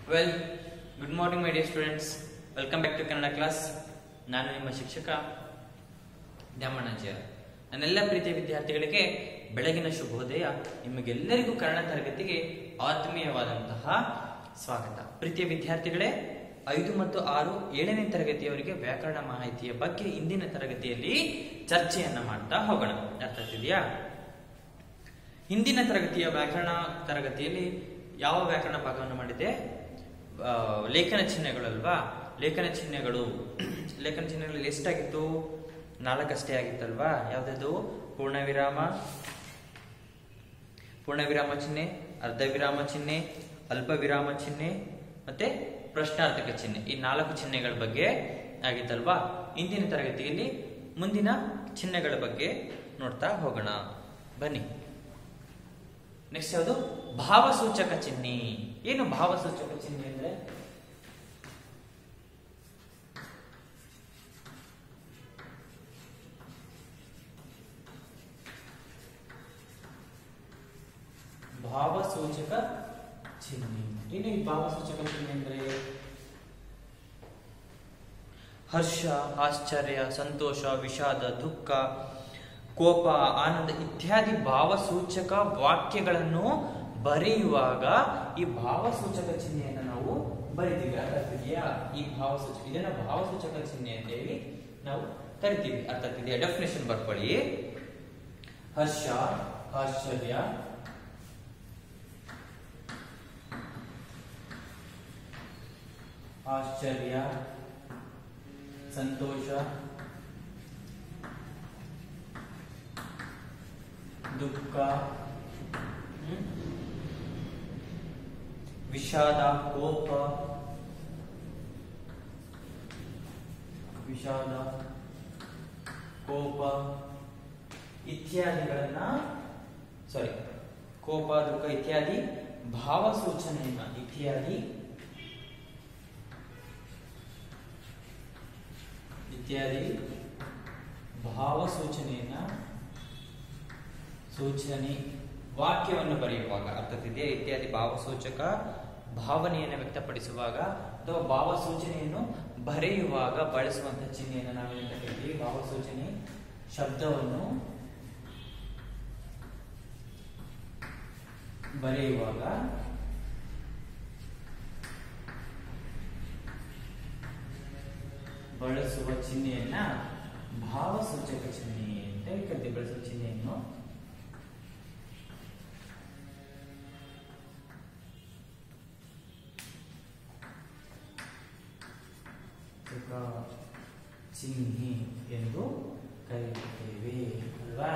Well good morning my dear students welcome back to Kannada class ನಾನು ನಿಮ್ಮ ಶಿಕ್ಷಕ ದ್ಯಾಮಣ್ಣಾಚಾರ್ಯ ನನ್ನೆಲ್ಲ ಪ್ರೀತಿಯ ವಿದ್ಯಾರ್ಥಿಗಳಿಗೆ ಬೆಳಗಿನ ಶುಭೋದಯ ನಿಮಗೆಲ್ಲರಿಗೂ ಕನ್ನಡ ತರಗತಿಗೆ ಆತ್ಮೀಯವಾದಂತಹ ಸ್ವಾಗತ ಪ್ರೀತಿಯ ವಿದ್ಯಾರ್ಥಿಗಳೇ ಐದು ಮತ್ತು ಆರು ಏಳನೇ ತರಗತಿಯವರಿಗೆ ವ್ಯಾಕರಣ ಮಾಹಿತಿಯ ಬಗ್ಗೆ ಇಂದಿನ ತರಗತಿಯಲ್ಲಿ ಚರ್ಚೆಯನ್ನ ಮಾಡ್ತಾ ಹೋಗೋಣ ಅರ್ಥ ಆಗ್ತಿದೆಯಾ ಹಿಂದಿನ ತರಗತಿಯ ವ್ಯಾಕರಣ ತರಗತಿಯಲ್ಲಿ ಯಾವ ವ್ಯಾಕರಣ ಭಾಗವನ್ನು ಮಾಡಿದೆ ಆ, ಲೇಖನ ಚಿಹ್ನೆಗಳಲ್ವಾ ಲೇಖನ ಚಿಹ್ನೆಗಳು ಲೇಖನ ಚಿಹ್ನೆಗಳಲ್ಲಿ ಎಷ್ಟಾಗಿತ್ತು ನಾಲ್ಕಷ್ಟೇ ಆಗಿತ್ತಲ್ವಾ ಯಾವ್ದದು ಪೂರ್ಣ ವಿರಾಮ ಪೂರ್ಣ ವಿರಾಮ ಚಿಹ್ನೆ ಅರ್ಧ ವಿರಾಮ ಚಿಹ್ನೆ ಅಲ್ಪ ವಿರಾಮ ಚಿಹ್ನೆ ಮತ್ತೆ ಪ್ರಶ್ನಾರ್ಥಕ ಚಿಹ್ನೆ ಈ ನಾಲ್ಕು ಚಿಹ್ನೆಗಳ ಬಗ್ಗೆ ಆಗಿತ್ತಲ್ವಾ ಇಂದಿನ ತರಗತಿಯಲ್ಲಿ ಮುಂದಿನ ಚಿಹ್ನೆಗಳ ಬಗ್ಗೆ ನೋಡ್ತಾ ಹೋಗೋಣ ಬನ್ನಿ ನೆಕ್ಸ್ಟ್ ಯಾವುದು ಭಾವಸೂಚಕ ಚಿಹ್ನೆ ಏನು ಭಾವಸೂಚಕ ಚಿಹ್ನೆ ಅಂದ್ರೆ ಭಾವಸೂಚಕ ಚಿಹ್ನೆ ಏನು ಈ ಭಾವಸೂಚಕ ಚಿಹ್ನೆ ಅಂದ್ರೆ ಹರ್ಷ ಆಶ್ಚರ್ಯ ಸಂತೋಷ ವಿಷಾದ ದುಃಖ ಕೋಪ ಆನಂದ ಇತ್ಯಾದಿ ಭಾವಸೂಚಕ ವಾಕ್ಯಗಳನ್ನು ಬರೆಯುವಾಗ ಈ ಭಾವಸೂಚಕ ಚಿಹ್ನೆಯನ್ನು ನಾವು ಬರಿತೀವಿ ಅರ್ಥ ಆಗ್ತಿದೆಯಾ ಈ ಭಾವಸೂಚಕ ಇದನ್ನ ಭಾವಸೂಚಕ ಚಿಹ್ನೆ ಅಂತ ಹೇಳಿ ನಾವು ಕರಿತೀವಿ ಅರ್ಥ ಆಗ್ತಿದೆಯಾ ಡೆಫಿನೇಷನ್ ಬರ್ಕೊಳ್ಳಿ ಹರ್ಷ ಆಶ್ಚರ್ಯ ಆಶ್ಚರ್ಯ ಸಂತೋಷ ದುಃಖ ಹ್ಮ್? ವಿಷಾದ ಕೋಪ ವಿಷಾದ ಕೋಪ ಇತ್ಯಾದಿಗಳನ್ನ ಸಾರಿ ಕೋಪ ದುಃಖ ಇತ್ಯಾದಿ ಭಾವಸೂಚನೆಯನ್ನ ಇತ್ಯಾದಿ ಇತ್ಯಾದಿ ಭಾವಸೂಚನೆಯನ್ನ ಸೂಚನೆ ವಾಕ್ಯವನ್ನು ಬರೆಯುವಾಗ ಅರ್ಥತಿದೆಯಾ ಇತ್ಯಾದಿ ಭಾವಸೂಚಕ ಭಾವನೆಯನ್ನು ವ್ಯಕ್ತಪಡಿಸುವಾಗ ಅಥವಾ ಭಾವಸೂಚನೆಯನ್ನು ಬರೆಯುವಾಗ ಬಳಸುವಂತಹ ಚಿಹ್ನೆಯನ್ನು ನಾವೇನು ಕರಿತೀವಿ ಭಾವಸೂಚನೆ ಶಬ್ದವನ್ನು ಬರೆಯುವಾಗ ಬಳಸುವ ಚಿಹ್ನೆಯನ್ನ ಭಾವಸೂಚಕ ಚಿಹ್ನೆ ಅಂತ ಹೇಳಿ ಕರಿತೀವಿ ಬಳಸುವ ಚಿಹ್ನೆಯನ್ನು ಸುಖ ಚಿಹ್ನೆ ಎಂದು ಕರೆಯುತ್ತೇವೆ ಅಲ್ವಾ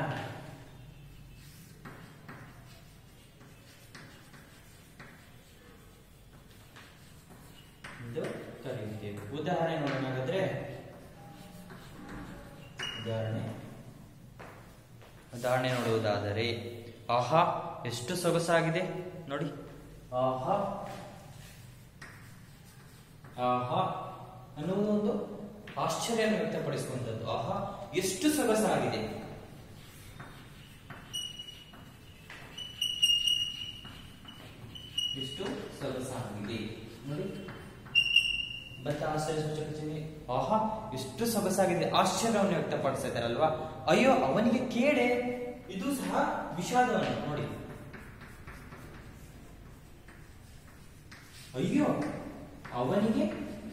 ಎಂದು ಕರೆಯುತ್ತೇವೆ ಉದಾಹರಣೆ ನೋಡೋಣ ಹಾಗಾದ್ರೆ ಉದಾಹರಣೆ ಉದಾಹರಣೆ ನೋಡುವುದಾದರೆ ಆಹಾ ಎಷ್ಟು ಸೊಗಸಾಗಿದೆ ನೋಡಿ ಆಹಾ ಆಹಾ ಅನ್ನುವುದು ಒಂದು ಆಶ್ಚರ್ಯವನ್ನು ವ್ಯಕ್ತಪಡಿಸುವಂತದ್ದು ಆಹಾ ಎಷ್ಟು ಸೊಗಸಾಗಿದೆ ಎಷ್ಟು ಸೊಗಸಾಗಿದೆ ನೋಡಿ ಬತ್ತ ಆಶ್ಚರ್ಯ ಸೂಚಕ ಚಿಹ್ನೆ ಆಹಾ ಎಷ್ಟು ಸೊಗಸಾಗಿದೆ ಆಶ್ಚರ್ಯವನ್ನು ವ್ಯಕ್ತಪಡಿಸ್ತಾ ಇದ್ದಾರಲ್ವಾ ಅಯ್ಯೋ ಅವನಿಗೆ ಕೇಡೆ ಇದು ಸಹ ವಿಷಾದವನ್ನು ನೋಡಿ ಅಯ್ಯೋ ಅವನಿಗೆ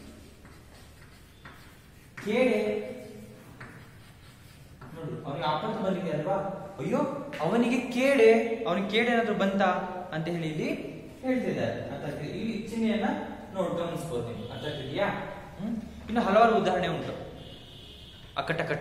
ಕೇಡೆ ನೋಡಿ ಅವನಿಗೆ ಆಪತ್ತು ಬಂದಿದೆ ಅಲ್ವಾ ಅಯ್ಯೋ ಅವನಿಗೆ ಕೇಡೆ ಅವನಿಗೆ ಕೇಡೆ ಏನಾದ್ರು ಬಂತ ಅಂತ ಹೇಳಿ ಇಲ್ಲಿ ಹೇಳ್ತಿದ್ದಾರೆ ಅರ್ಥ ಆಗ್ತಿದೆ ಇಲ್ಲಿ ಚಿಹ್ನೆಯನ್ನ ನೋಡಿ ಗಮನಿಸ್ಬೋದು ನೀವು ಅರ್ಥ ಆಗ್ತಿದೆಯಾ ಹ್ಮ್ ಇನ್ನು ಹಲವಾರು ಉದಾಹರಣೆ ಉಂಟು ಅಕಟಕಟ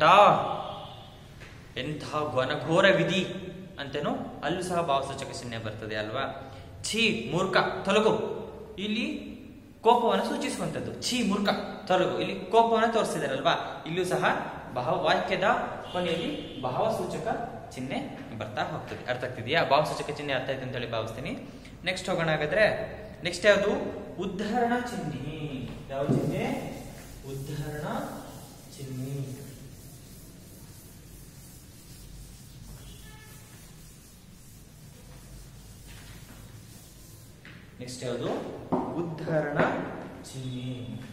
ಎಂತಹ ಘನಘೋರ ವಿಧಿ ಅಂತೇನೋ ಅಲ್ಲೂ ಸಹ ಭಾವಸೂಚಕ ಚಿಹ್ನೆ ಬರ್ತದೆ ಅಲ್ವಾ ಛೀ ಮೂರ್ಖ ತೊಲಗು ಇಲ್ಲಿ ಕೋಪವನ್ನು ಸೂಚಿಸುವಂತದ್ದು ಛೀ ಮೂರ್ಖ ತೊಲಗು ಇಲ್ಲಿ ಕೋಪವನ್ನು ತೋರಿಸಿದಾರಲ್ವಾ ಇಲ್ಲೂ ಸಹ ಭಾವ ವಾಕ್ಯದ ಕೊನೆಯಲ್ಲಿ ಭಾವಸೂಚಕ ಚಿಹ್ನೆ ಬರ್ತಾ ಹೋಗ್ತದೆ ಅರ್ಥ ಆಗ್ತಿದೆಯಾ ಭಾವಸೂಚಕ ಚಿಹ್ನೆ ಅರ್ಥ ಆಯ್ತು ಅಂತ ಹೇಳಿ ಭಾವಿಸ್ತೀನಿ ನೆಕ್ಸ್ಟ್ ಹೋಗೋಣ ಹಾಗಾದ್ರೆ ನೆಕ್ಸ್ಟ್ ಯಾವುದು ಉದ್ಧರಣ ಚಿಹ್ನೆ ಯಾವ ಚಿಹ್ನೆ ಉದ್ಧರಣ ಚಿಹ್ನೆ ನೆಕ್ಸ್ಟ್ ಯಾವುದು ಉದ್ಧರಣ ಚಿಹ್ನೆ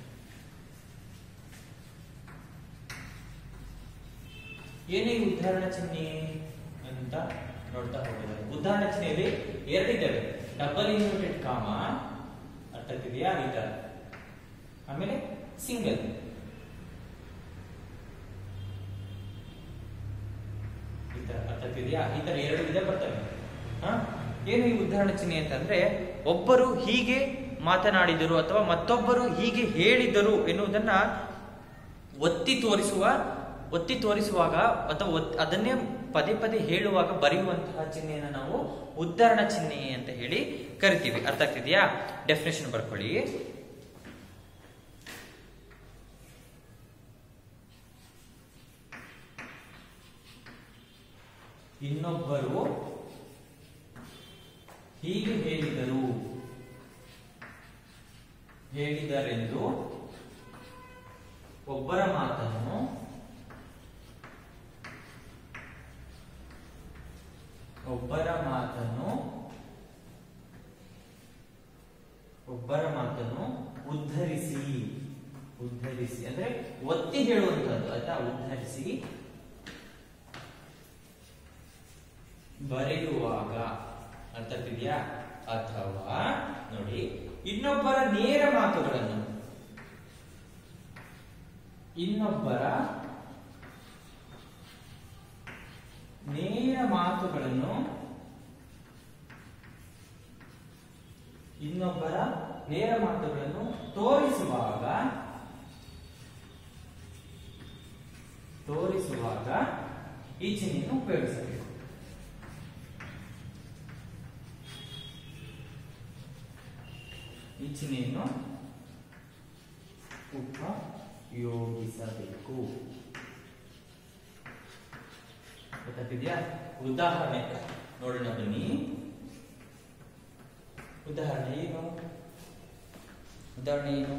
ಏನೇ ಈ ಉದ್ಧರಣ ಚಿಹ್ನೆ ಅಂತ ನೋಡ್ತಾ ಹೋಗಿದ್ದಾರೆ ಉದಾಹರಣೆ ಚಿಹ್ನೆಯಲ್ಲಿ ಎರಡಿದ್ದಾವೆ ಡಬಲ್ ಇನ್ವರ್ಟೆಡ್ ಕಾಮ ಅರ್ಥ ಆಗ್ತಿದೆಯಾ ಈ ತರ ಆಮೇಲೆ ಸಿಂಗಲ್ ಈ ತರ ಅರ್ಥ ಆಗ್ತಿದೆಯಾ ಈ ತರ ಎರಡು ವಿಧ ಬರ್ತವೆ ಹ? ಏನು ಈ ಉದಾಹರಣೆ ಚಿಹ್ನೆ ಅಂತಂದ್ರೆ ಒಬ್ಬರು ಹೀಗೆ ಮಾತನಾಡಿದರು ಅಥವಾ ಮತ್ತೊಬ್ಬರು ಹೀಗೆ ಹೇಳಿದರು ಎನ್ನುವುದನ್ನ ಒತ್ತಿ ತೋರಿಸುವ ಒತ್ತಿ ತೋರಿಸುವಾಗ ಅಥವಾ ಒತ್- ಅದನ್ನೇ ಪದೇ ಪದೇ ಹೇಳುವಾಗ ಬರೆಯುವಂತಹ ಚಿಹ್ನೆಯನ್ನು ನಾವು ಉದ್ಧರಣ ಚಿಹ್ನೆ ಅಂತ ಹೇಳಿ ಕರಿತೀವಿ ಅರ್ಥ ಆಗ್ತಿದೆಯಾ ಡೆಫಿನೇಷನ್ ಬರ್ಕೊಳ್ಳಿ ಇನ್ನೊಬ್ಬರು ಹೀಗೆ ಹೇಳಿದರು ಹೇಳಿದರೆಂದು ಒಬ್ಬರ ಮಾತನ್ನು ಒಬ್ಬರ ಮಾತನ್ನು ಒಬ್ಬರ ಮಾತನ್ನು ಉದ್ಧರಿಸಿ ಉದ್ಧರಿಸಿ ಅಂದ್ರೆ ಒತ್ತಿ ಹೇಳುವಂತದ್ದು ಆಯ್ತಾ ಉದ್ಧರಿಸಿ ಬರೆಯುವಾಗ ಅರ್ಥ ಆಗ್ತಿದ್ಯಾ ಅಥವಾ ನೋಡಿ ಇನ್ನೊಬ್ಬರ ನೇರ ಮಾತುಗಳನ್ನು ಇನ್ನೊಬ್ಬರ ನೇರ ಮಾತುಗಳನ್ನು ಇನ್ನೊಬ್ಬರ ನೇರ ಮಾತುಗಳನ್ನು ತೋರಿಸುವಾಗ ತೋರಿಸುವಾಗ ಈ ಚಿಹ್ನೆಯನ್ನು ಉಪಯೋಗಿಸಬೇಕು ಈ ಚಿಹ್ನೆಯನ್ನು ಉಪಯೋಗಿಸಬೇಕು ಗೊತ್ತಾಗ್ತಿದ್ಯಾ ಉದಾಹರಣೆ ನೋಡೋಣ ಬನ್ನಿ ಉದಾಹರಣೆ ಏನು ಉದಾಹರಣೆ ಏನು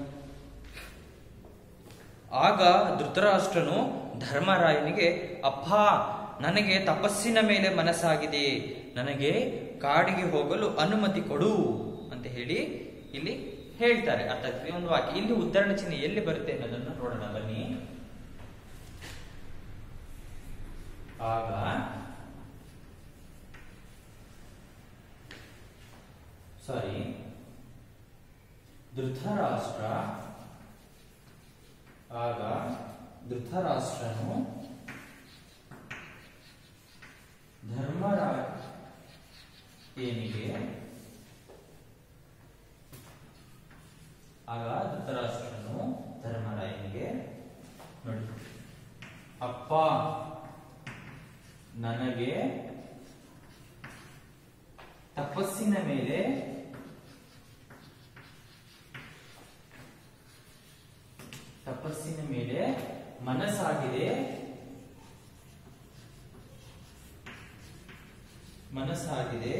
ಆಗ ಧೃತರಾಷ್ಟ್ರನು ಧರ್ಮರಾಯನಿಗೆ ಅಪ್ಪ ನನಗೆ ತಪಸ್ಸಿನ ಮೇಲೆ ಮನಸ್ಸಾಗಿದೆ ನನಗೆ ಕಾಡಿಗೆ ಹೋಗಲು ಅನುಮತಿ ಕೊಡು ಅಂತ ಹೇಳಿ ಇಲ್ಲಿ ಹೇಳ್ತಾರೆ ಅರ್ಥ ಆಗ್ತದೆ ಒಂದು ವಾಕ್ಯ ಇಲ್ಲಿ ಉದಾಹರಣೆ ಚಿಹ್ನೆ ಎಲ್ಲಿ ಬರುತ್ತೆ ಅನ್ನೋದನ್ನು ನೋಡೋಣ ಬನ್ನಿ ಆಗ ಸಾರಿ ಧೃತರಾಷ್ಟ್ರ ಆಗ ಧೃತರಾಷ್ಟ್ರನು ಧರ್ಮರಾಯನಿಗೆ ಆಗ ಧೃತರಾಷ್ಟ್ರನು ಧರ್ಮರಾಯನಿಗೆ ನೋಡಿ ಅಪ್ಪ ನನಗೆ ತಪಸ್ಸಿನ ಮೇಲೆ ತಪಸ್ಸಿನ ಮೇಲೆ ಮನಸ್ಸಾಗಿದೆ ಮನಸ್ಸಾಗಿದೆ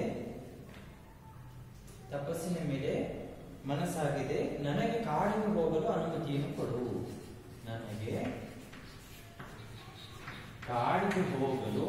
ತಪಸ್ಸಿನ ಮೇಲೆ ಮನಸ್ಸಾಗಿದೆ ನನಗೆ ಕಾಡಿಗೆ ಹೋಗಲು ಅನುಮತಿಯನ್ನು ಕೊಡು ನನಗೆ ಕಾಡಿಗೆ ಹೋಗಲು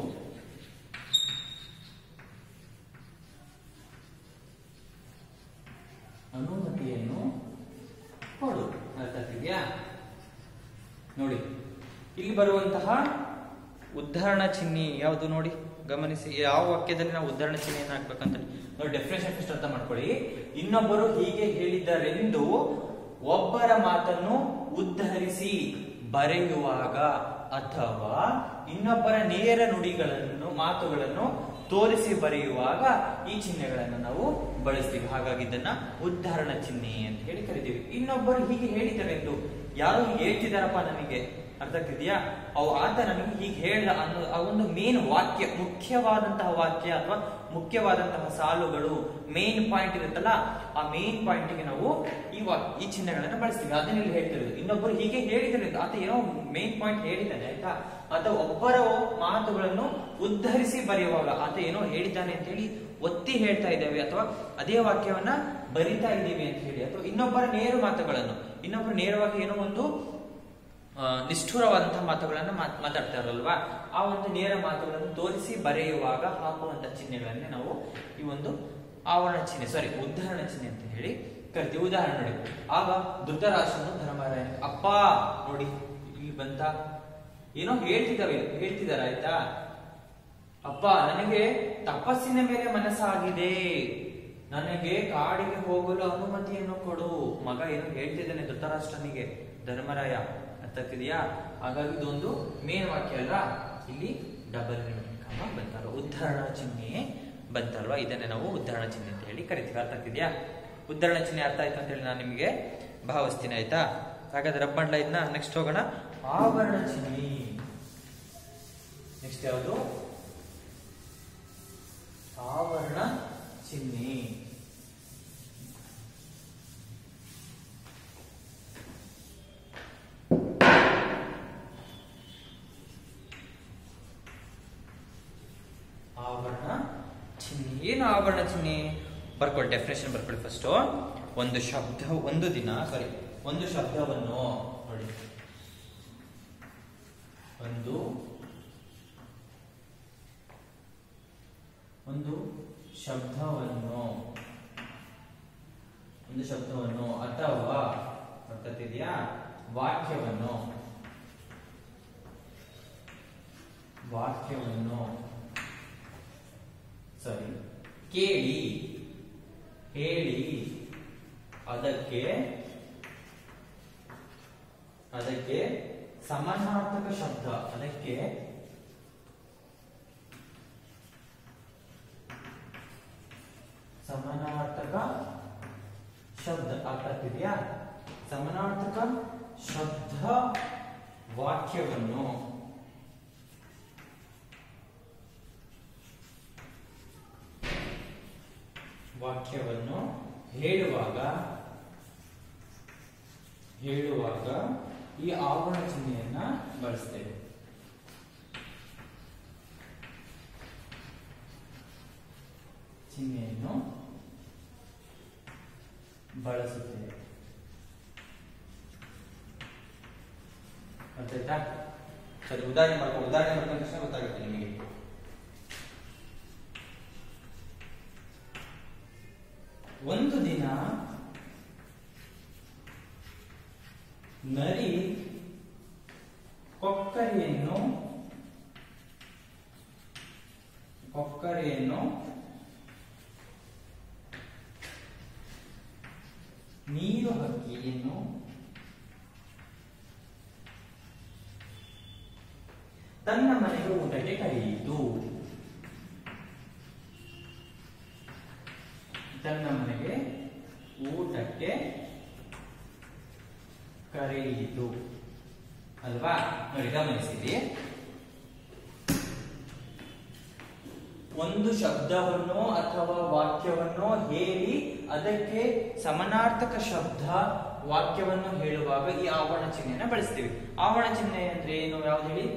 ಅನುಮತಿಯನ್ನು ಕೊಡು ಅರ್ಥ ಆಗ್ತಿದ್ಯಾ ನೋಡಿ ಇಲ್ಲಿ ಬರುವಂತಹ ಉದ್ಧರಣ ಚಿಹ್ನೆ ಯಾವುದು ನೋಡಿ ಗಮನಿಸಿ ಯಾವ ವಾಕ್ಯದಲ್ಲಿ ನಾವು ಉದ್ಧರಣ ಚಿಹ್ನೆಯನ್ನು ಹಾಕ್ಬೇಕಂತ ನೋಡಿ ಡೆಫಿನೇಷನ್ ಫಸ್ಟ್ ಅರ್ಥ ಮಾಡ್ಕೊಳ್ಳಿ ಇನ್ನೊಬ್ಬರು ಹೀಗೆ ಹೇಳಿದರೆಂದು ಒಬ್ಬರ ಮಾತನ್ನು ಉದ್ಧರಿಸಿ ಬರೆಯುವಾಗ ಅಥವಾ ಇನ್ನೊಬ್ಬರ ನೇರ ನುಡಿಗಳನ್ನು ಮಾತುಗಳನ್ನು ತೋರಿಸಿ ಬರೆಯುವಾಗ ಈ ಚಿಹ್ನೆಗಳನ್ನು ನಾವು ಬಳಸ್ತೀವಿ ಹಾಗಾಗಿ ಇದನ್ನ ಉದ್ಧರಣ ಚಿಹ್ನೆ ಅಂತ ಹೇಳಿ ಕರಿತೀವಿ ಇನ್ನೊಬ್ಬರು ಹೀಗೆ ಹೇಳಿದರೆಂದು ಯಾರು ಹೀಗೆ ಹೇಳ್ತಿದಾರಪ್ಪ ನನಗೆ ಅರ್ಥ ಆಗ್ತಿದ್ಯಾ ಅವು ಆತ ನನಗೆ ಹೀಗೆ ಹೇಳ್ದ ಅನ್ನೋ ಆ ಒಂದು ಮೇನ್ ವಾಕ್ಯ ಮುಖ್ಯವಾದಂತಹ ವಾಕ್ಯ ಅಥವಾ ಮುಖ್ಯವಾದಂತಹ ಸಾಲುಗಳು ಮೇನ್ ಪಾಯಿಂಟ್ ಇರುತ್ತಲ್ಲ ಆ ಮೇನ್ ಪಾಯಿಂಟ್ಗೆ ನಾವು ಈ ವಾಕ್ ಈ ಚಿಹ್ನೆಗಳನ್ನ ಬಳಸ್ತೀವಿ ಅದನ್ನ ಇಲ್ಲಿ ಹೇಳ್ತಿರೋದು ಇನ್ನೊಬ್ಬರು ಹೀಗೆ ಹೇಳಿದರೆ ಆತ ಏನೋ ಮೇನ್ ಪಾಯಿಂಟ್ ಹೇಳಿದ್ದಾನೆ ಆಯ್ತಾ ಅಥವಾ ಒಬ್ಬರ ಮಾತುಗಳನ್ನು ಉದ್ಧರಿಸಿ ಬರೆಯುವಾಗ ಆತ ಏನೋ ಹೇಳಿದ್ದಾನೆ ಅಂತ ಹೇಳಿ ಒತ್ತಿ ಹೇಳ್ತಾ ಇದ್ದೇವೆ ಅಥವಾ ಅದೇ ವಾಕ್ಯವನ್ನ ಬರಿತಾ ಇದ್ದೀವಿ ಅಂತ ಹೇಳಿ ಅಥವಾ ಇನ್ನೊಬ್ಬರ ನೇರ ಮಾತುಗಳನ್ನು ಇನ್ನೊಬ್ಬರು ನೇರವಾಗಿ ಏನೋ ಒಂದು ಆ, ನಿಷ್ಠುರವಾದಂತಹ ಮಾತುಗಳನ್ನ ಮಾತ್- ಮಾತಾಡ್ತಾ ಇರಲ್ವಾ ಆ ಒಂದು ನೇರ ಮಾತುಗಳನ್ನು ತೋರಿಸಿ ಬರೆಯುವಾಗ ಹಾಕುವಂತ ಚಿಹ್ನೆಗಳನ್ನೇ ನಾವು ಈ ಒಂದು ಆವರಣ ಚಿಹ್ನೆ ಸಾರಿ ಉದ್ಧರಣ ಚಿಹ್ನೆ ಅಂತ ಹೇಳಿ ಕರಿತೀವಿ ಉದಾಹರಣೆ ನೋಡಿ ಆಗ ಧೃತರಾಷ್ಟ್ರನು ಧರ್ಮರಾಯ ಅಪ್ಪ ನೋಡಿ ಇಲ್ಲಿ ಬಂತ ಏನೋ ಹೇಳ್ತಿದ್ದಾವೆ ಹೇಳ್ತಿದಾರ ಆಯ್ತಾ ಅಪ್ಪ ನನಗೆ ತಪಸ್ಸಿನ ಮೇಲೆ ಮನಸ್ಸಾಗಿದೆ ನನಗೆ ಕಾಡಿಗೆ ಹೋಗಲು ಅನುಮತಿಯನ್ನು ಕೊಡು ಮಗ ಏನೋ ಹೇಳ್ತಿದ್ದಾನೆ ಧೃತರಾಷ್ಟ್ರನಿಗೆ ಧರ್ಮರಾಯ ಅರ್ಥಕ್ಕಿದೆಯಾ ಹಾಗಾಗಿ ಇದೊಂದು ಮೇನ್ ವಾಕ್ಯ ಅಲ್ಲ ಇಲ್ಲಿ ಡಬಲ್ ಕಮ ಬಂತಲ್ವ ಉದ್ಧರಣ ಚಿಹ್ನೆ ಬಂತಲ್ವಾ ಇದನ್ನೇ ನಾವು ಉದ್ಧರಣ ಚಿಹ್ನೆ ಅಂತ ಹೇಳಿ ಕರಿತೀವಿ ಅರ್ಥ ಆಗ್ತಿದ್ಯಾ ಉದ್ಧರಣ ಚಿಹ್ನೆ ಅರ್ಥ ಆಯ್ತು ಅಂತ ಹೇಳಿ ನಾನು ನಿಮಗೆ ಭಾವಿಸ್ತೀನಿ ಆಯ್ತಾ ಹಾಗಾದ್ರೆ ರಬ್ ಮಾಡ್ಲಾ ಇದನ್ನ ನೆಕ್ಸ್ಟ್ ಹೋಗೋಣ ಆವರಣ ಚಿಹ್ನೆ ನೆಕ್ಸ್ಟ್ ಯಾವುದು ಆವರಣ ಚಿಹ್ನೆ ಆವರಣ ಚಿಹ್ನೆ ಏನು ಆವರಣ ಚಿಹ್ನೆ ಬರ್ಕೊಳ್ಳಿ ಡೆಫಿನೇಷನ್ ಬರ್ಕೊಳ್ಳಿ ಫಸ್ಟ್ ಒಂದು ಶಬ್ದ ಒಂದು ದಿನ ಸಾರಿ ಒಂದು ಶಬ್ದವನ್ನು ನೋಡಿ ಒಂದು ಒಂದು ಶಬ್ದವನ್ನು ಒಂದು ಶಬ್ದವನ್ನು ಅಥವಾ ಅರ್ಥತಿದೆಯಾ ವಾಕ್ಯವನ್ನು ವಾಕ್ಯವನ್ನು ಸರಿ ಕೇಳಿ ಹೇಳಿ ಅದಕ್ಕೆ ಅದಕ್ಕೆ ಸಮಾನಾರ್ಥಕ ಶಬ್ದ ಅದಕ್ಕೆ ಸಮಾನಾರ್ಥಕ ಶಬ್ದ ಅರ್ಥ ಆಗ್ತಿದ್ಯಾ ಸಮಾನಾರ್ಥಕ ಶಬ್ದ ವಾಕ್ಯವನ್ನು ವಾಕ್ಯವನ್ನು ಹೇಳುವಾಗ ಹೇಳುವಾಗ ಈ ಆವರಣ ಚಿಹ್ನೆಯನ್ನ ಬಳಸ್ತೇವೆ ಚಿಹ್ನೆಯನ್ನು ಬಳಸುತ್ತೇವೆ ಅರ್ಥಾಯ್ತಾ ಸರಿ ಉದಾಹರಣೆ ಮಾಡ್ಕೊಂಡು ಉದಾಹರಣೆ ಮಾಡ್ಕೊಂಡ ತಕ್ಷಣ ಗೊತ್ತಾಗುತ್ತೆ ನಿಮಗೆ ಒಂದು ದಿನ ನರಿ ಕೊಕ್ಕರೆಯನ್ನು ಕೊಕ್ಕರೆಯನ್ನು ನೀರು ಹಕ್ಕಿಯನ್ನು ತನ್ನ ಮನೆಗೆ ಊಟಕ್ಕೆ ಕರೆಯಿತು ತನ್ನ ಮನೆಗೆ ಊಟಕ್ಕೆ ಕರೆಯಿತು ಅಲ್ವಾ ನೋಡಿ ಗಮನಿಸಿರಿ ಒಂದು ಶಬ್ದವನ್ನು ಅಥವಾ ವಾಕ್ಯವನ್ನು ಹೇಳಿ ಅದಕ್ಕೆ ಸಮಾನಾರ್ಥಕ ಶಬ್ದ ವಾಕ್ಯವನ್ನು ಹೇಳುವಾಗ ಈ ಆವರಣ ಚಿಹ್ನೆಯನ್ನ ಬಳಸ್ತೀವಿ ಆವರಣ ಚಿಹ್ನೆ ಅಂದ್ರೆ ಏನು ಯಾವ್ದು ಹೇಳಿ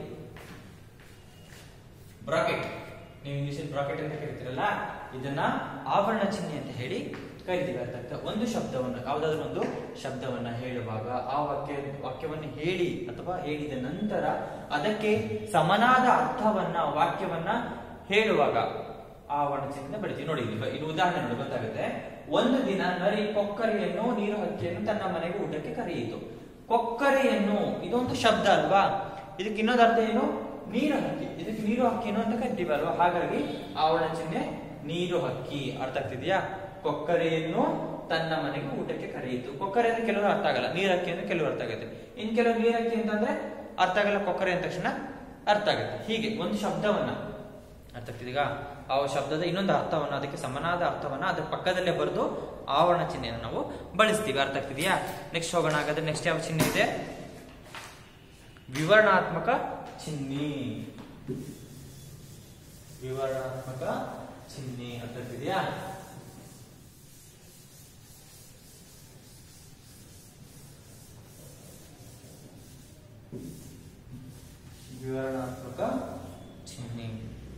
ಬ್ರಾಕೆಟ್ ನೀವು ಇಂಗ್ಲಿಷ್ ಬ್ರಾಕೆಟ್ ಅಂತ ಕರಿತೀರಲ್ಲ ಇದನ್ನ ಆವರಣ ಚಿಹ್ನೆ ಅಂತ ಹೇಳಿ ಕರಿತೀವಿ ಅರ್ಥ ಆಗ್ತಾ ಒಂದು ಶಬ್ದವನ್ನು ಯಾವುದಾದ್ರೂ ಒಂದು ಶಬ್ದವನ್ನ ಹೇಳುವಾಗ ಆ ವಾಕ್ಯ ವಾಕ್ಯವನ್ನು ಹೇಳಿ ಅಥವಾ ಹೇಳಿದ ನಂತರ ಅದಕ್ಕೆ ಸಮನಾದ ಅರ್ಥವನ್ನ ವಾಕ್ಯವನ್ನ ಹೇಳುವಾಗ ಆವರಣ ಚಿಹ್ನೆ ಬಳಸ್ತೀವಿ ನೋಡಿ ಇಲ್ಲಿ ಬ- ಇದು ಉದಾಹರಣೆ ನೋಡಿ ಗೊತ್ತಾಗುತ್ತೆ ಒಂದು ದಿನ ನರಿ ಕೊಕ್ಕರೆಯನ್ನು ನೀರು ಹಕ್ಕಿಯನ್ನು ತನ್ನ ಮನೆಗೆ ಊಟಕ್ಕೆ ಕರೆಯಿತು ಕೊಕ್ಕರೆಯನ್ನು ಇದೊಂದು ಶಬ್ದ ಅಲ್ವಾ ಇದಕ್ಕೆ ಇನ್ನೊಂದು ಅರ್ಥ ಏನು ನೀರು ಹಕ್ಕಿ ಇದಕ್ಕೆ ನೀರು ಹಕ್ಕಿನು ಅಂತ ಕರಿತೀವಿ ಅಲ್ವಾ ಹಾಗಾಗಿ ಆವರಣ ಚಿಹ್ನೆ ನೀರು ಹಕ್ಕಿ ಅರ್ಥ ಆಗ್ತಿದ್ಯಾ ಕೊಕ್ಕರೆಯನ್ನು ತನ್ನ ಮನೆಗೆ ಊಟಕ್ಕೆ ಕರೆಯಿತು ಕೊಕ್ಕರೆ ಅಂದ್ರೆ ಕೆಲವರು ಅರ್ಥ ಆಗಲ್ಲ ನೀರ್ ಹಕ್ಕಿ ಅಂದ್ರೆ ಕೆಲವರು ಅರ್ಥ ಆಗುತ್ತೆ ಇನ್ ಕೆಲವರು ನೀರ್ ಹಕ್ಕಿ ಅಂತಂದ್ರೆ ಅರ್ಥ ಆಗಲ್ಲ ಕೊಕ್ಕರೆ ಅಂದ ತಕ್ಷಣ ಅರ್ಥ ಆಗುತ್ತೆ ಹೀಗೆ ಒಂದು ಶಬ್ದವನ್ನ ಅರ್ಥ ಆಗ್ತಿದೀಗ ಆ ಶಬ್ದದ ಇನ್ನೊಂದು ಅರ್ಥವನ್ನ ಅದಕ್ಕೆ ಸಮನಾದ ಅರ್ಥವನ್ನ ಅದ್ರ ಪಕ್ಕದಲ್ಲೇ ಬರೆದು ಆವರಣ ಚಿಹ್ನೆಯನ್ನು ನಾವು ಬಳಸ್ತೀವಿ ಅರ್ಥ ಆಗ್ತಿದೆಯಾ ನೆಕ್ಸ್ಟ್ ಹೋಗೋಣ ಹಾಗಾದ್ರೆ ನೆಕ್ಸ್ಟ್ ಯಾವ ಚಿಹ್ನೆ ಇದೆ ವಿವರಣಾತ್ಮಕ ಚಿಹ್ನೆ ವಿವರಣಾತ್ಮಕ ಚಿಹ್ನೆ ಅರ್ಥ ಆಗ್ತಿದೆಯಾ ವಿವರಣಾತ್ಮಕ ಚಿಹ್ನೆ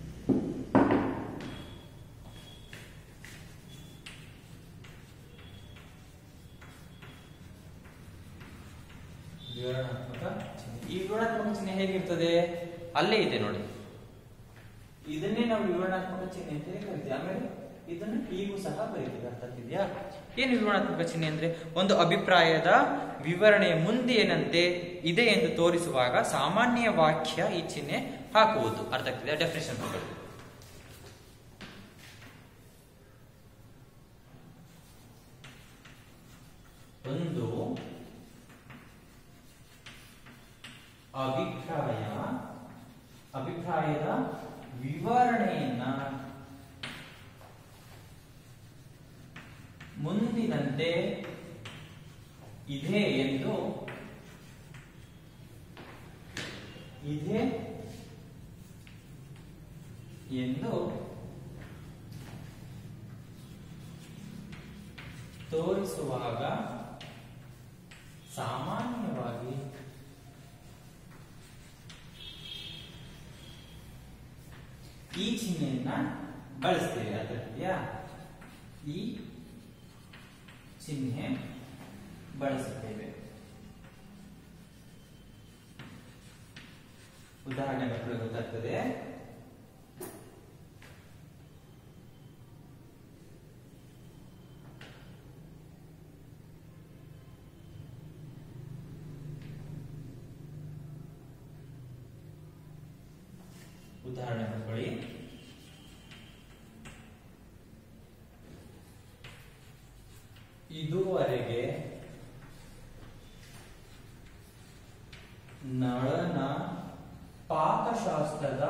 ವಿವರಣಾತ್ಮಕ ಚಿಹ್ನೆ ಈ ವಿವರಣಾತ್ಮಕ ಚಿಹ್ನೆ ಹೇಗಿರ್ತದೆ ಅಲ್ಲೇ ಇದೆ ನೋಡಿ ಇದನ್ನೇ ನಾವು ವಿವರಣಾತ್ಮಕ ಚಿಹ್ನೆ ಅಂತ ಕರಿತೀವಿ ಆಮೇಲೆ ಇದನ್ನು ಹೀಗೂ ಸಹ ಬರೀತೀವಿ ಅರ್ಥ ಆಗ್ತಿದ್ಯಾ ಏನು ವಿವರಣಾತ್ಮಕ ಚಿಹ್ನೆ ಅಂದ್ರೆ ಒಂದು ಅಭಿಪ್ರಾಯದ ವಿವರಣೆಯ ಮುಂದೆ ಏನಂತೆ ಇದೆ ಎಂದು ತೋರಿಸುವಾಗ ಸಾಮಾನ್ಯ ವಾಕ್ಯ ಈ ಚಿಹ್ನೆ ಹಾಕುವುದು ಅರ್ಥ ಆಗ್ತಿದೆ ಡೆಫಿನೇಷನ್ ಒಂದು ಅಭಿಪ್ರಾಯ ಅಭಿಪ್ರಾಯದ ವಿವರಣೆಯನ್ನ ಮುಂದಿನಂತೆ ಇದೆ ಎಂದು ಇದೆ ಎಂದು ತೋರಿಸುವಾಗ ಸಾಮಾನ್ಯವಾಗಿ ಈ ಚಿಹ್ನೆಯನ್ನ ಬಳಸ್ತೇವೆ ಅದಕ್ಕಿದೆಯಾ ಈ ಚಿಹ್ನೆ ಬಳಸುತ್ತೇವೆ ಉದಾಹರಣೆ ಮಕ್ಕಳು ಗೊತ್ತಾಗ್ತದೆ ಉದಾಹರಣೆ ಮಾಡ್ಕೊಳ್ಳಿ ಇದುವರೆಗೆ ನಳನ ಪಾಕಶಾಸ್ತ್ರದ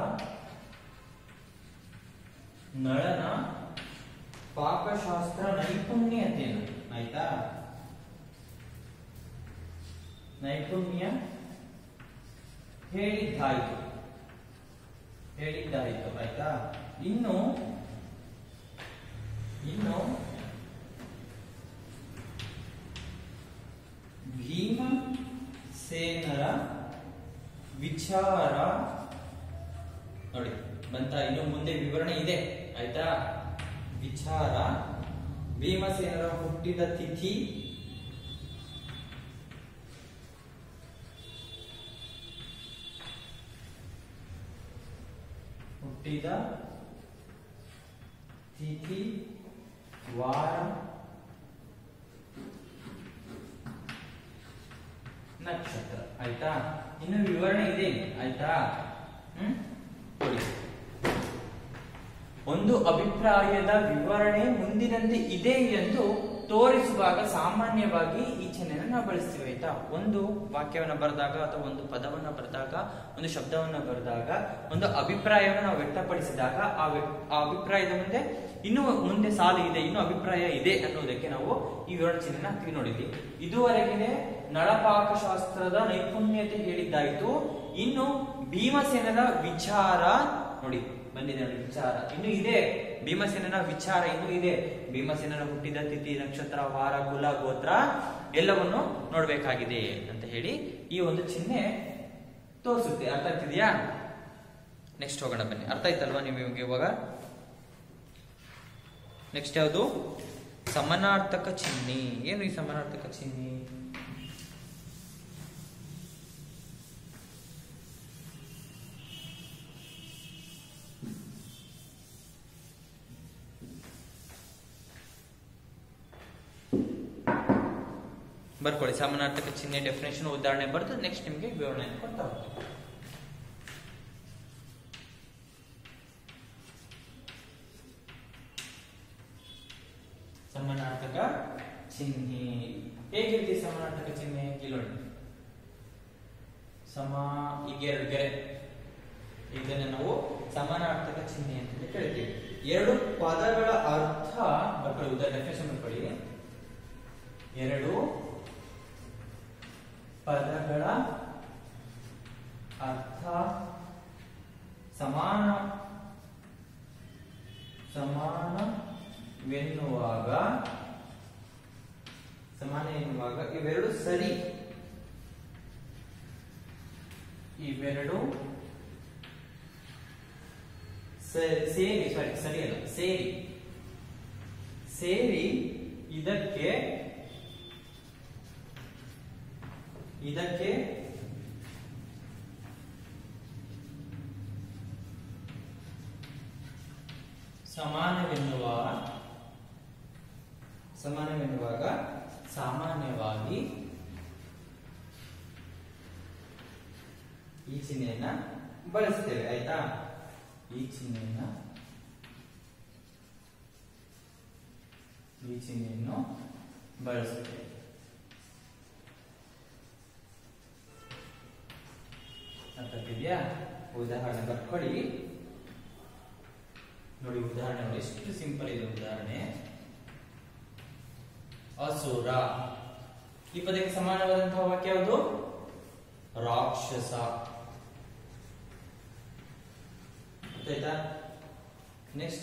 ನಳನ ಪಾಕಶಾಸ್ತ್ರ ನೈಪುಣ್ಯತೆಯನ್ನು ಆಯ್ತಾ ನೈಪುಣ್ಯ ಹೇಳಿದ್ದಾಯ್ತು ಹೇಳಿದ್ದಾಯ್ತು ಆಯ್ತಾ ಇನ್ನು ಇನ್ನು ಭೀಮಸೇನರ ವಿಚಾರ ನೋಡಿ ಬಂತ ಇನ್ನು ಮುಂದೆ ವಿವರಣೆ ಇದೆ ಆಯ್ತಾ ವಿಚಾರ ಭೀಮಸೇನರ ಹುಟ್ಟಿದ ತಿಥಿ ಹುಟ್ಟಿದ ತಿಥಿ ವಾರ ನಕ್ಷತ್ರ ಆಯ್ತಾ ಇನ್ನು ವಿವರಣೆ ಇದೆ ಇಲ್ಲಿ, ಆಯ್ತಾ ಹ್ಮ್ ನೋಡಿ. ಒಂದು ಅಭಿಪ್ರಾಯದ ವಿವರಣೆ ಮುಂದಿನಂತೆ ಇದೆ ಎಂದು ತೋರಿಸುವಾಗ ಸಾಮಾನ್ಯವಾಗಿ ಈ ಚಿಹ್ನೆಯನ್ನು ನಾವು ಬಳಸ್ತೀವಿ ಆಯ್ತಾ ಒಂದು ವಾಕ್ಯವನ್ನ ಬರೆದಾಗ ಅಥವಾ ಒಂದು ಪದವನ್ನ ಬರೆದಾಗ ಒಂದು ಶಬ್ದವನ್ನ ಬರೆದಾಗ ಒಂದು ಅಭಿಪ್ರಾಯವನ್ನು ನಾವು ವ್ಯಕ್ತಪಡಿಸಿದಾಗ ಆ ವ್ಯ- ಆ ಅಭಿಪ್ರಾಯದ ಮುಂದೆ ಇನ್ನು ಮುಂದೆ ಸಾಲು ಇದೆ ಇನ್ನು ಅಭಿಪ್ರಾಯ ಇದೆ ಅನ್ನೋದಕ್ಕೆ ನಾವು ಈ ವಿವರಣೆ ಚಿಹ್ನೆನ ಹಾಕ್ತೀವಿ ನೋಡಿದ್ವಿ ಇದುವರೆಗೆ ನಳಪಾಕಶಾಸ್ತ್ರದ ನೈಪುಣ್ಯತೆ ಹೇಳಿದ್ದಾಯ್ತು ಇನ್ನು ಭೀಮಸೇನರ ವಿಚಾರ ನೋಡಿ ಬಂದಿದೆ ನೋಡಿ ವಿಚಾರ ಇನ್ನು ಇದೆ ಭೀಮಸೇನನ ವಿಚಾರ ಇನ್ನು ಇದೆ ಭೀಮಸೇನನ ಹುಟ್ಟಿದ ತಿಥಿ ನಕ್ಷತ್ರ ವಾರ ಕುಲ ಗೋತ್ರ ಎಲ್ಲವನ್ನು ನೋಡ್ಬೇಕಾಗಿದೆ ಅಂತ ಹೇಳಿ ಈ ಒಂದು ಚಿಹ್ನೆ ತೋರಿಸುತ್ತೆ ಅರ್ಥ ಆಗ್ತಿದ್ಯಾ ನೆಕ್ಸ್ಟ್ ಹೋಗೋಣ ಬನ್ನಿ ಅರ್ಥ ಆಯ್ತಲ್ವಾ ನಿಮಗೆ ಇವಾಗ ನೆಕ್ಸ್ಟ್ ಯಾವುದು ಸಮನಾರ್ಥಕ ಚಿಹ್ನೆ ಏನು ಈ ಸಮನಾರ್ಥಕ ಚಿಹ್ನೆ ಬರ್ಕೊಳ್ಳಿ ಸಮಾನಾರ್ಥಕ ಚಿಹ್ನೆ ಡೆಫಿನೇಷನ್ ಉದಾಹರಣೆ ಬರೆದು ನೆಕ್ಸ್ಟ್ ನಿಮಗೆ ವಿವರಣೆ ಕೊಡ್ತಾ ಹೋಗ್ತೀನಿ ಸಮಾನಾರ್ಥಕ ಚಿಹ್ನೆ ಹೇಗಿರುತ್ತೆ ಈ ಸಮಾನಾರ್ಥಕ ಚಿಹ್ನೆ ಇಲ್ಲಿ ನೋಡಿ ಸಮ ಈಗ ಎರಡು ಗೆರೆ ಇದನ್ನ ನಾವು ಸಮಾನಾರ್ಥಕ ಚಿಹ್ನೆ ಅಂತ ಕರಿತೀವಿ ಎರಡು ಪದಗಳ ಅರ್ಥ ಬರ್ಕೊಳ್ಳಿ ಉದಾಹರಣೆ ಡೆಫಿನೇಷನ್ ಬರ್ಕೊಳ್ಳಿ ಎರಡು ಪದಗಳ ಅರ್ಥ ಸಮಾನ ಸಮಾನವೆನ್ನುವಾಗ ಸಮಾನ ಎನ್ನುವಾಗ ಇವೆರಡು ಸರಿ ಇವೆರಡು ಸ- ಸೇರಿ ಸಾರಿ ಸರಿ ಅಲ್ಲ ಸೇರಿ ಸೇರಿ ಇದಕ್ಕೆ ಇದಕ್ಕೆ ಸಮಾನವೆನ್ನುವ ಸಮಾನವೆನ್ನುವಾಗ ಸಾಮಾನ್ಯವಾಗಿ ಈ ಚಿಹ್ನೆಯನ್ನ ಬಳಸ್ತೇವೆ ಆಯ್ತಾ ಈ ಚಿಹ್ನೆಯನ್ನ ಈ ಚಿಹ್ನೆಯನ್ನು ಬಳಸುತ್ತೇವೆ ಅರ್ಥಾಗ್ತಿದ್ಯಾ ಉದಾಹರಣೆ ಬರ್ಕೊಳ್ಳಿ ನೋಡಿ ಉದಾಹರಣೆ ನೋಡಿ ಎಷ್ಟು ಸಿಂಪಲ್ ಇದೆ ಉದಾಹರಣೆ ಅಸುರ ಈ ಪದಕ್ಕೆ ಸಮಾನವಾದಂತಹ ವಾಕ್ಯ ಯಾವುದು ರಾಕ್ಷಸ ಗೊತ್ತಾಯ್ತಾ ನೆಕ್ಸ್ಟ್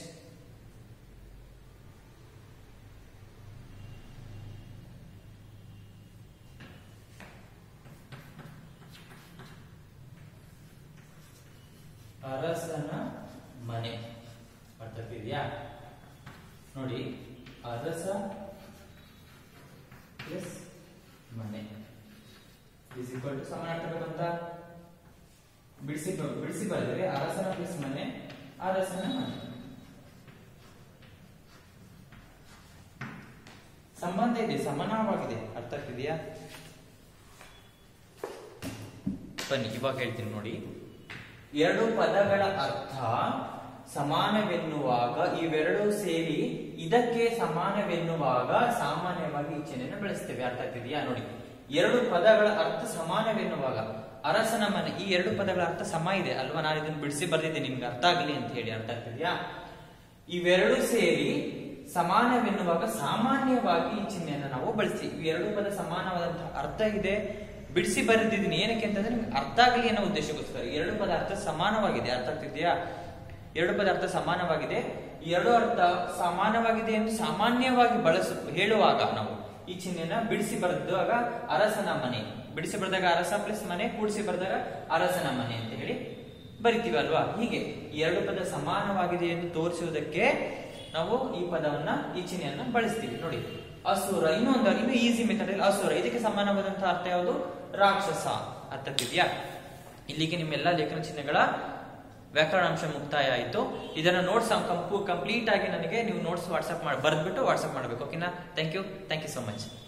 ಅರಸನ ಮನೆ ಅರ್ಥಕ್ಕಿದೆಯಾ ನೋಡಿ ಅರಸ ಪ್ಲಸ್ ಮನೆ ಇಸ್ ಈಕ್ವಲ್ ಟು ಸಮಾನಾರ್ಥಕ ಬಂತ ಬಿಡಿಸಿ ಬಿಡಿಸಿ ಬರೆದರೆ ಅರಸನ ಪ್ಲಸ್ ಮನೆ ಅರಸನ ಮನೆ ಸಂಬಂಧ ಇದೆ ಸಮಾನವಾಗಿದೆ ಅರ್ಥ ಆಗ್ತಿದೆಯಾ ಬನ್ನಿ ಇವಾಗ ಹೇಳ್ತೀನಿ ನೋಡಿ ಎರಡು ಪದಗಳ ಅರ್ಥ ಸಮಾನವೆನ್ನುವಾಗ ಇವೆರಡು ಸೇರಿ ಇದಕ್ಕೆ ಸಮಾನವೆನ್ನುವಾಗ ಸಾಮಾನ್ಯವಾಗಿ ಈ ಚಿಹ್ನೆಯನ್ನು ಬಳಸ್ತೇವೆ ಅರ್ಥ ಆಗ್ತಿದೆಯಾ ನೋಡಿ ಎರಡು ಪದಗಳ ಅರ್ಥ ಸಮಾನವೆನ್ನುವಾಗ ಅರಸನ ಮನೆ ಈ ಎರಡು ಪದಗಳ ಅರ್ಥ ಸಮ ಇದೆ ಅಲ್ವಾ ನಾನು ಇದನ್ನು ಬಿಡಿಸಿ ಬರ್ದಿದ್ದೆ ನಿಮ್ಗೆ ಅರ್ಥ ಆಗಲಿ ಅಂತ ಹೇಳಿ ಅರ್ಥ ಆಗ್ತಿದೆಯಾ ಇವೆರಡು ಸೇರಿ ಸಮಾನವೆನ್ನುವಾಗ ಸಾಮಾನ್ಯವಾಗಿ ಈ ಚಿಹ್ನೆಯನ್ನು ನಾವು ಬಳಸ್ತೀವಿ ಇವೆರಡು ಪದ ಸಮಾನವಾದಂತಹ ಅರ್ಥ ಇದೆ ಬಿಡಿಸಿ ಬರೆದಿದ್ದೀನಿ ಏನಕ್ಕೆ ಅಂತಂದ್ರೆ ನಿಮ್ಗೆ ಅರ್ಥ ಆಗಲಿ ಅನ್ನೋ ಉದ್ದೇಶಕ್ಕೋಸ್ಕರ ಎರಡು ಪದ ಅರ್ಥ ಸಮಾನವಾಗಿದೆ ಅರ್ಥ ಆಗ್ತಿದೆಯಾ ಎರಡು ಪದ ಅರ್ಥ ಸಮಾನವಾಗಿದೆ ಈ ಎರಡು ಅರ್ಥ ಸಮಾನವಾಗಿದೆ ಎಂದು ಸಾಮಾನ್ಯವಾಗಿ ಬಳಸ ಹೇಳುವಾಗ ನಾವು ಈ ಚಿಹ್ನೆಯನ್ನ ಬಿಡಿಸಿ ಬರೆದಾಗ ಅರಸನ ಮನೆ ಬಿಡಿಸಿ ಬರೆದಾಗ ಅರಸ ಪ್ಲಸ್ ಮನೆ ಕೂಡಿಸಿ ಬರೆದಾಗ ಅರಸನ ಮನೆ ಅಂತ ಹೇಳಿ ಬರಿತೀವಿ ಅಲ್ವಾ ಹೀಗೆ ಈ ಎರಡು ಪದ ಸಮಾನವಾಗಿದೆ ಎಂದು ತೋರಿಸುವುದಕ್ಕೆ ನಾವು ಈ ಪದವನ್ನ ಈ ಚಿಹ್ನೆಯನ್ನ ಬಳಸ್ತೀವಿ ನೋಡಿ ಅಸುರ ಇನ್ನೊಂದು ಇನ್ನು ಈಸಿ ಮೆಥಡ್ ಅಲ್ಲಿ ಅಸುರ ಇದಕ್ಕೆ ಸಮಾನವಾದಂತಹ ಅರ್ಥ ಯಾವುದು ರಾಕ್ಷಸ ಅರ್ಥಕ್ಕಿದೆಯಾ ಇಲ್ಲಿಗೆ ನಿಮ್ಮೆಲ್ಲ ಲೇಖನ ಚಿಹ್ನೆಗಳ ವ್ಯಾಕರಣಾಂಶ ಮುಕ್ತಾಯ ಆಯಿತು ಇದನ್ನ ನೋಟ್ಸ್ ಕಂಪ್ಲೀಟ್ ಆಗಿ ನನಗೆ ನೀವು ನೋಟ್ಸ್ ವಾಟ್ಸ್ಆಪ್ ಮಾಡಿ ಬರೆದ್ಬಿಟ್ಟು ವಾಟ್ಸ್ಆಪ್ ಮಾಡಬೇಕು ಓಕೆನಾ thank you thank you so much